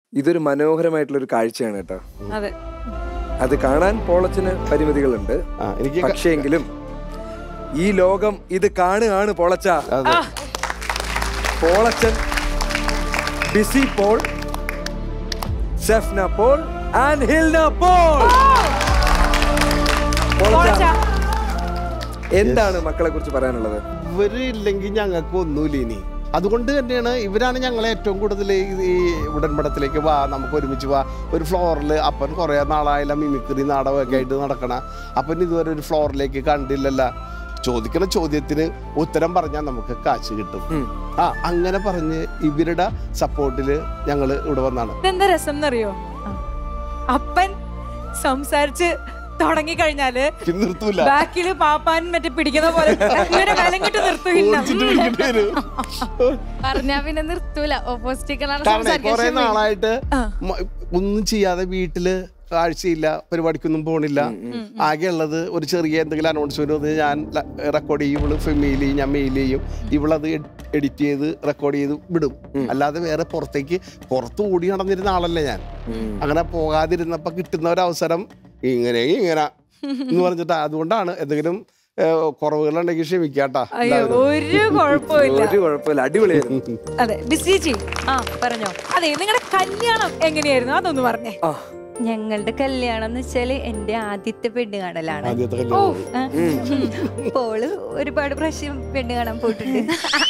ഇതൊരു മനോഹരമായിട്ടുള്ള ഒരു കാഴ്ചയാണ് കേട്ടോ അതെ അത് കാണാൻ പോളച്ചന് പരിമിതികളുണ്ട് ആ, എനിക്ക് ക- പക്ഷേങ്കിലും ഈ ലോകം ഇത് കാണുകയാണ് പോളച്ച അതെ. Polachan Bessy Paul Sefna Paul and Hilna Paul പോളച്ച എന്താണ് മക്കളെ കുറിച്ച് പറയാനുള്ളത് ഇവര് ഇല്ലെങ്കിൽ ഞങ്ങൾക്ക് ഒന്നുമില്ല ഇനി അതുകൊണ്ട് തന്നെയാണ് ഇവരാണ് ഞങ്ങളെ ഏറ്റവും കൂടുതൽ ഈ- ഈ ഉടൻപടത്തിലേക്ക് വാ നമുക്ക് ഒരുമിച്ച് വാ ഒരു ഫ്ലോറിൽ അപ്പൻ കുറേ നാളായാലും മിമിക്രി നാടകമൊക്കെ ആയിട്ട് നടക്കണ അപ്പൻ ഇതുവരെ ഒരു ഫ്ലോറിലേക്ക് കണ്ടില്ലല്ല ചോദിക്കുന്ന ചോദ്യത്തിന് ഉത്തരം പറഞ്ഞാൽ നമുക്ക് കാശ് കിട്ടും ഉം. ആ അങ്ങനെ പറഞ്ഞ് ഇവരുടെ സപ്പോർട്ടിൽ ഞങ്ങൾ ഇവിടെ വന്നാണ് ഇതെന്താ രസം എന്നറിയോ അപ്പൻ സംസാരിച്ച് തുടങ്ങി കഴിഞ്ഞാല് പിന്നെ നിർത്തൂല ബാക്കില് പാപ്പാൻ മറ്റേ പിടിക്കുന്ന പോലെ ഇങ്ങനെ വിലങ്ങിട്ട് നിർത്തുകയില്ല ഓടിച്ചിട്ട് പിടിക്കേണ്ടി വരും. പറഞ്ഞാ പിന്നെ നിർത്തൂല ഓപ്പോസിറ്റ് കാരണം കുറെ നാളായിട്ട് മ- ഒന്നും ചെയ്യാതെ വീട്ടില് കാഴ്ചയില്ല പരിപാടിക്കൊന്നും പോണില്ല ആകെ ഉള്ളത് ഒരു ചെറിയ എന്തെങ്കിലും അനൗൺസ്മെന്റ് വന്ന് ഞാൻ റെക്കോർഡ് ചെയ്യും ഇവള് ഫെമെയിൽ ചെയ്യും ഞാൻ മെയിൽ ചെയ്യും ഇവളത് എഡിറ്റ് ചെയ്ത് റെക്കോർഡ് ചെയ്ത് വിടും അല്ലാതെ വേറെ പുറത്തേക്ക് പുറത്ത് ഓടി നടന്നിരുന്ന ആളല്ല ഞാൻ അങ്ങനെ പോകാതിരുന്നപ്പോ കിട്ടുന്ന ഒരു അവസരം ഇങ്ങനെ ഇങ്ങനെ എന്ന് പറഞ്ഞിട്ട് അതുകൊണ്ടാണ് എന്തെങ്കിലും ഏഹ്, കുറവുകളുണ്ടെങ്കിൽ ക്ഷമിക്കാട്ടാ അയ്യോ ഒരു കുഴപ്പമില്ല ഒരു കുഴപ്പമില്ല അടിപൊളിയായിരുന്നു അതെ ബിസിജി ആ പറഞ്ഞോ അതെ നിങ്ങളുടെ കല്യാണം എങ്ങനെയായിരുന്നു അതൊന്ന് പറഞ്ഞേ ആ ഞങ്ങളുടെ കല്യാണം എന്ന് വെച്ചാല് എന്റെ ആദ്യത്തെ പെണ്ണ് കാണലാണ് ആദ്യത്തെ കല്യാണം ആ. പോള് ഒരുപാട് പ്രാവശ്യം പെണ്ണ് കാണാൻ പോയിട്ടുണ്ട്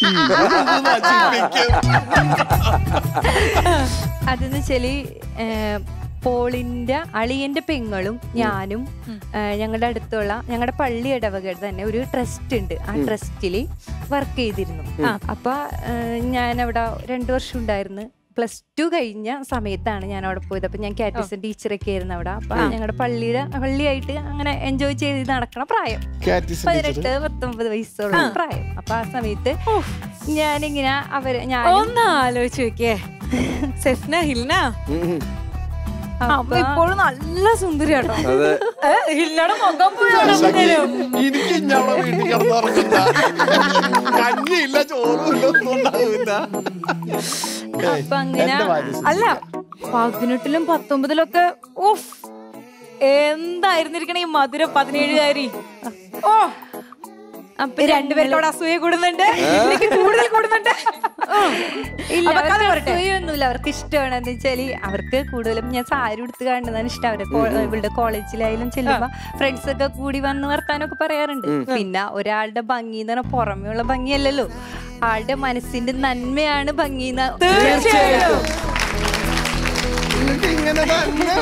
അതെന്ന് വെച്ചാല് ഏ, പോളിന്റെ അളിയന്റെ പെങ്ങളും ഞാനും ഏ, ഞങ്ങളുടെ അടുത്തുള്ള ഞങ്ങളുടെ പള്ളി ഇടവക തന്നെ ഒരു ട്രസ്റ്റ് ഉണ്ട് ആ ട്രസ്റ്റില് വർക്ക് ചെയ്തിരുന്നു അപ്പൊ ഏ, ഞാൻ അവിടെ രണ്ടു വർഷം ഉണ്ടായിരുന്നു പ്ലസ് ടു കഴിഞ്ഞ സമയത്താണ് ഞാൻ അവിടെ പോയത് അപ്പൊ ഞാൻ കാറ്റീസൺ ടീച്ചറൊക്കെ ആയിരുന്നു അവിടെ അപ്പൊ ഞങ്ങളുടെ പള്ളിയുടെ പള്ളിയായിട്ട് അങ്ങനെ എൻജോയ് ചെയ്ത് നടക്കണ പ്രായം കാറ്റിസ് ടീച്ചർ പതിനെട്ട് പത്തൊമ്പത് വയസ്സുള്ള പ്രായം അപ്പൊ ആ സമയത്ത് ഞാനിങ്ങനെ അവര് ഞാൻ ഒന്ന് ആലോചിച്ച് നോക്കിയേ സെഫ്ന ഹിൽന അമ്മ ഇപ്പോഴും നല്ല സുന്ദരിയാട്ടോ അതെ ഏ, ഹിൽനയുടെ മുഖം പോയാണ് അപ്പത്തേനും. എനിക്ക് ഇഞ്ഞവിടെ വീട്ടിൽ കിടന്നുറങ്ങണ്ട കഞ്ഞിയില്ല ചോറുമില്ല ഒന്നും ഉണ്ടാവില്ല അപ്പൊ അങ്ങനെ എന്റെ ഭാര്യ അല്ല പതിനെട്ടിലും പത്തൊമ്പതിലും ഒക്കെ ഓഫ് എന്തായിരുന്നിരിക്കണ ഈ മധുര പതിനേഴുകാരി ഓ അപ്പൊ രണ്ടുപേരോട് അസൂയ കൂടുന്നുണ്ട് എനിക്ക് കൂടുതൽ കൂടുന്നുണ്ട് ഇല്ല അപ്പൊ കഥ അവർക്ക് പറയട്ടെ? അസൂയൊന്നുമില്ല അവർക്ക് ഇഷ്ടമാണ് എന്ന് വെച്ചാല് അവർക്ക് കൂടുതലും ഞാൻ സാരി ഉടുത്ത് കാണുന്നതാണ് ഇഷ്ടം അവരെ കോ- ഇവളുടെ കോളേജിലായാലും ചെല്ലുമ്പോ ഫ്രണ്ട്സ് ഒക്കെ കൂടി വന്ന് വർത്താനൊക്കെ പറയാറുണ്ട് പിന്നെ ഒരാളുടെ ഭംഗി എന്ന് പറഞ്ഞാൽ പുറമേയുള്ള ഭംഗിയല്ലല്ലോ ആളുടെ മനസ്സിന്റെ നന്മയാണ് ഭംഗി എന്ന് തീർച്ചയായും എന്നിട്ട് ഇങ്ങനെ തന്നെ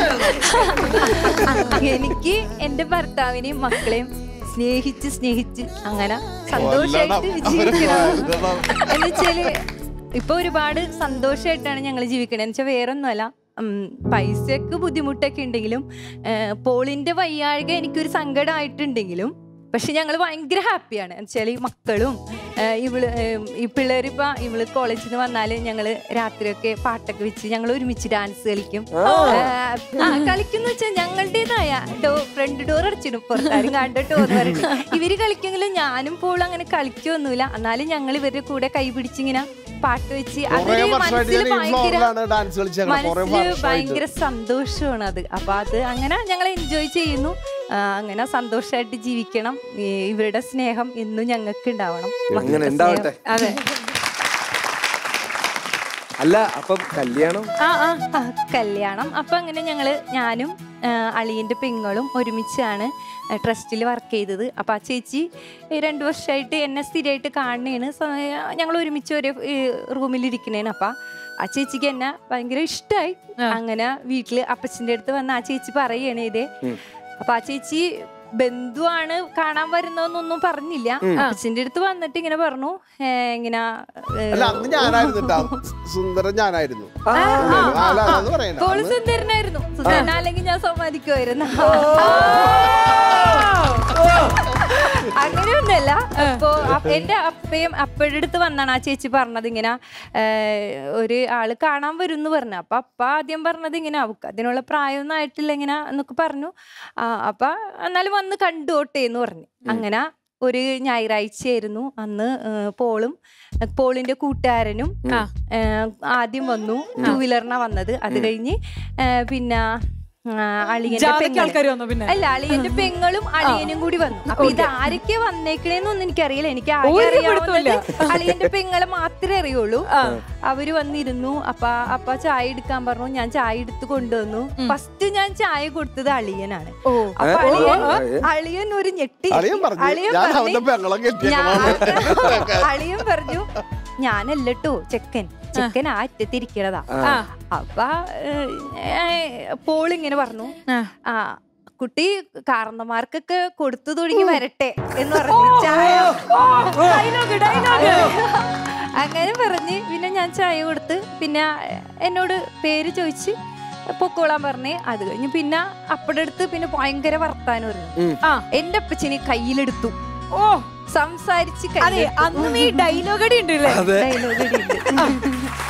വേണം. എനിക്ക് എന്റെ ഭർത്താവിനെയും മക്കളെയും സ്നേഹിച്ച് സ്നേഹിച്ച് അങ്ങനെ സന്തോഷമായിട്ട് കൊല്ലണം. ജീവിക്കണം അവരെ കൊല്ലണം. എന്നുവെച്ചാല് ഇപ്പൊ ഒരുപാട് സന്തോഷമായിട്ടാണ് ഞങ്ങൾ ജീവിക്കണത് എന്ന് വെച്ചാൽ വേറൊന്നുമല്ല ഉം, പൈസക്ക് ബുദ്ധിമുട്ടൊക്കെ ഉണ്ടെങ്കിലും ഏഹ്, പോളിന്റെ വയ്യാഴിക എനിക്കൊരു സങ്കടമായിട്ടുണ്ടെങ്കിലും പക്ഷെ ഞങ്ങൾ ഭയങ്കര ഹാപ്പിയാണ് വെച്ചാൽ മക്കളും ഏഹ്, ഇവള് ഏഹ്, ഈ പിള്ളേർ ഇപ്പൊ ഇവള് കോളേജിൽ നിന്ന് വന്നാല് ഞങ്ങള് രാത്രിയൊക്കെ പാട്ടൊക്കെ വെച്ച് ഞങ്ങൾ ഒരുമിച്ച് ഡാൻസ് കളിക്കും ഏഹ്, ആ കളിക്കുന്ന വെച്ചാൽ ഞങ്ങളുടേതായ ഡോ ഫ്രണ്ട് ഡോർ അടച്ചിടും പുറത്താരും കണ്ടിട്ടോ എന്ന് പറഞ്ഞിട്ട് ഇവര് കളിക്കെങ്കിലും ഞാനും പോളും അങ്ങനെ കളിക്കൊന്നുമില്ല എന്നാലും ഞങ്ങൾ ഇവരുടെ കൂടെ കൈ പിടിച്ചിങ്ങനെ പാട്ട് വെച്ച് കുറേ അതൊരു വർഷമായിട്ട് മനസ്സിൽ ഞാൻ ഈ ഭയങ്കര ഫ്ലോറിലാണ് ഡാൻസ് കളിച്ചത് കുറെ മനസ്സിൽ വർഷമായിട്ട് ഭയങ്കര സന്തോഷമാണ് അത് അപ്പൊ അത് അങ്ങനെ ഞങ്ങൾ എൻജോയ് ചെയ്യുന്നു ആ, അങ്ങനെ സന്തോഷമായിട്ട് ജീവിക്കണം ഈ ഇവരുടെ സ്നേഹം എന്നും ഞങ്ങൾക്ക് ഉണ്ടാവണം അങ്ങനെ മക്കളുടെ ഉണ്ടാവട്ടെ സ്നേഹം. അതെ അല്ല അപ്പം കല്യാണം ആ ആ ആ, കല്യാണം അപ്പൊ അങ്ങനെ ഞങ്ങള് ഞാനും ആ, അളിയന്റെ പെങ്ങളും ഒരുമിച്ചാണ് ട്രസ്റ്റിൽ വർക്ക് ചെയ്തത് അപ്പൊ ആ ചേച്ചി ഈ രണ്ടു വർഷമായിട്ട് എന്നെ സ്ഥിരമായിട്ട് കാണണേണ് ഞങ്ങൾ ഒരുമിച്ച് ഒരേ റൂമിലിരിക്കണേന് അപ്പൊ ആ ചേച്ചിക്ക് എന്നെ ഭയങ്കര ഇഷ്ടമായി അങ്ങനെ വീട്ടില് അപ്പച്ചന്റെ അടുത്ത് വന്ന് ആ ചേച്ചി പറയണേ ഇതേ അപ്പൊ ആ ചേച്ചി ബന്ധുവാണ് കാണാൻ വരുന്നതെന്നൊന്നും പറഞ്ഞില്ല അപ്പച്ചന്റെ അടുത്ത് വന്നിട്ട് ഇങ്ങനെ പറഞ്ഞു ഏ, ഇങ്ങനെ ഏ, അല്ല അന്ന് ഞാനായിരുന്നു ട്ടോ. സുന്ദരൻ ഞാനായിരുന്നു അല്ല അത് പറയണ്ട പോള് സുന്ദരനായിരുന്നു സുന്ദരൻ അല്ലെങ്കിൽ ഞാൻ സമ്മതിക്കുമായിരുന്നു അങ്ങനെയൊന്നുമല്ല അപ്പോ അപ്പ- എന്റെ അപ്പയും അപ്പയുടെ അടുത്ത് വന്നാണ് ആ ചേച്ചി പറഞ്ഞത് ഇങ്ങനെ ഏഹ്, ഒരു ആള് കാണാൻ വരും എന്ന് പറഞ്ഞു അപ്പൊ അപ്പ ആദ്യം പറഞ്ഞത് ഇങ്ങനെ അവക്ക് അതിനുള്ള പ്രായമൊന്നും ആയിട്ടില്ല ഇങ്ങനെ എന്നൊക്കെ പറഞ്ഞു ആ, അപ്പൊ എന്നാലും വന്ന് കണ്ടോട്ടെ എന്ന് പറഞ്ഞു അങ്ങനെ ഒരു ഞായറാഴ്ചയായിരുന്നു അന്ന് ആ, പോളും പോളിന്റെ കൂട്ടുകാരനും ആ. ആ, ആദ്യം വന്നു ടൂ വീലറിനാ വന്നത് അത് കഴിഞ്ഞ് ആ, പിന്നെ ആ, അളിയന്റെ ജാഥയ്ക്ക് പെങ്ങള്. ആൾക്കാർ വന്നു പിന്നെ അല്ല അളിയന്റെ പെങ്ങളും അളിയനും കൂടി വന്നു അപ്പൊ ഇത് ആരൊക്കെ വന്നേക്കണേന്നൊന്നും എനിക്കറിയില്ല എനിക്ക് ആകെ ഒരു അറിയാവുന്നത് പിടുത്തവുമില്ല. അളിയന്റെ പെങ്ങളെ മാത്രമേ അറിയുള്ളൂ അവര് വന്നിരുന്നു അപ്പ അപ്പ ചായ എടുക്കാൻ പറഞ്ഞു ഞാൻ ചായ എടുത്ത് കൊണ്ടുവന്നു ഫസ്റ്റ് ഞാൻ ചായ കൊടുത്തത് അളിയനാണ് ഓ അപ്പൊ ഏ? അളിയൻ ഓ, ഏ? അളിയൻ ഒരു ഞെട്ടി അളിയൻ പറഞ്ഞു അളിയൻ ഞാൻ പറഞ്ഞു, അവന്റെ പെങ്ങളെ ഞാൻ കെട്ടിയേക്കണോന്ന്. അളിയൻ പറഞ്ഞു ഞാനല്ലട്ടോ ചെക്കൻ ചെക്കൻ ആ അറ്റത്തിരിക്കണതാ ആ. അപ്പ പോൾ ഇങ്ങനെ പറഞ്ഞു ആ. ആ കുട്ടി കാരണന്മാർക്കൊക്കെ കൊടുത്തു തുടങ്ങി വരട്ടെ എന്ന് പറഞ്ഞു ചായ ഡയലോഗ് ഡയലോഗ് അങ്ങനെ പറഞ്ഞ് പിന്നെ ഞാൻ ചായ കൊടുത്ത് പിന്നെ എന്നോട് പേര് ചോദിച്ച് പൊക്കോളാൻ പറഞ്ഞ് അത് കഴിഞ്ഞ് പിന്നെ അപ്പടെടുത്ത് പിന്നെ ഭയങ്കര വർത്താനമായിരുന്നു ആ എന്റെ അപ്പച്ചനെ കയ്യിലെടുത്തു ഓ സംസാരിച്ച് അതെ അന്നും ഈ ഡയലോഗ് അടി ഉണ്ട് അല്ലേ അതെ ഡയലോഗ്